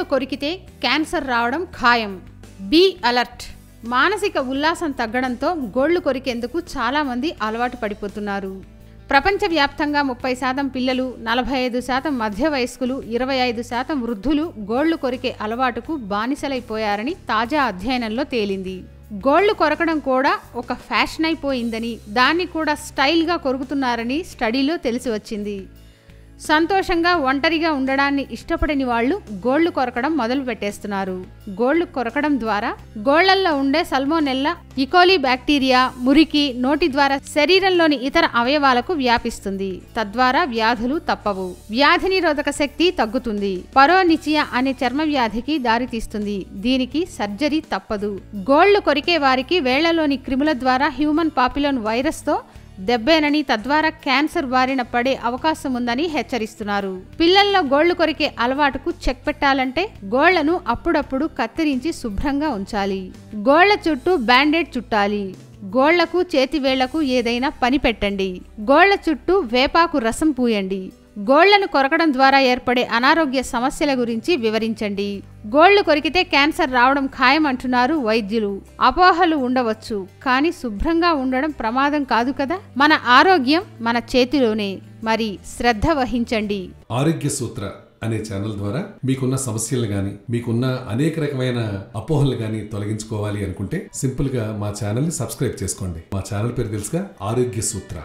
కొరికితే cancer రావడం ఖాయం be alert మానసిక ఉల్లాసం తగ్గడంతో గోళ్లు కొరికేందుకు చాలామంది అలవాటు పడిపోతున్నారు ప్రపంచవ్యాప్తంగా ముప్పై శాతం పిల్లలు నలభై ఐదు శాతం మధ్య వయస్కులు ఇరవై ఐదు శాతం వృద్ధులు గోళ్లు కొరికే అలవాటుకు బానిసలైపోయారని తాజా అధ్యయనంలో తేలింది గోళ్లు కొరకడం కూడా ఒక ఫ్యాషన్ అయిపోయిందని దాన్ని కూడా స్టైల్గా కొరుకుతున్నారని స్టడీలో తెలిసి వచ్చింది సంతోషంగా ఒంటరిగా ఉండడాన్ని ఇష్టపడని వాళ్ళు గోళ్లు కొరకడం మొదలు పెట్టేస్తున్నారు గోళ్లు కొరకడం ద్వారా గోళ్లల్లో ఉండే సల్మోనెల్లా ఇకోలీ బ్యాక్టీరియా మురికి నోటి ద్వారా శరీరంలోని ఇతర అవయవాలకు వ్యాపిస్తుంది తద్వారా వ్యాధులు తప్పవు వ్యాధి నిరోధక శక్తి తగ్గుతుంది పరోనిచియా అనే చర్మ వ్యాధికి దారితీస్తుంది దీనికి సర్జరీ తప్పదు గోళ్లు కొరికే వారికి వేళ్లలోని క్రిముల ద్వారా హ్యూమన్ పాపిలోన్ వైరస్తో దెబ్బేనని తద్వారా క్యాన్సర్ బారిన పడే అవకాశం ఉందని హెచ్చరిస్తున్నారు పిల్లల్లో గోళ్లు కొరికే అలవాటుకు చెక్ పెట్టాలంటే గోళ్లను అప్పుడప్పుడు కత్తిరించి శుభ్రంగా ఉంచాలి గోళ్ల చుట్టూ బ్యాండేడ్ చుట్టాలి గోళ్లకు చేతివేళ్లకు ఏదైనా పని పెట్టండి గోళ్ల చుట్టూ వేపాకు రసం పూయండి గోళ్లను కొరకడం ద్వారా ఏర్పడే అనారోగ్య సమస్యల గురించి వివరించండి గోళ్లు కొరికితే క్యాన్సర్ రావడం ఖాయం అంటున్నారు వైద్యులు అపోహలు ఉండవచ్చు కానీ శుభ్రంగా ఉండడం ప్రమాదం కాదు కదా మన ఆరోగ్యం మన చేతిలోనే మరి శ్రద్ధ వహించండి ఆరోగ్య సూత్ర అనే ఛానల్ ద్వారా మీకున్న సమస్యలు గాని మీకున్న అనేక రకమైన అపోహలు గాని తొలగించుకోవాలి అనుకుంటే సింపుల్ గా మా ఛానల్ ని సబ్స్క్రైబ్ చేసుకోండి మా ఛానల్ పేరు తెలుసుగా ఆరోగ్య సూత్ర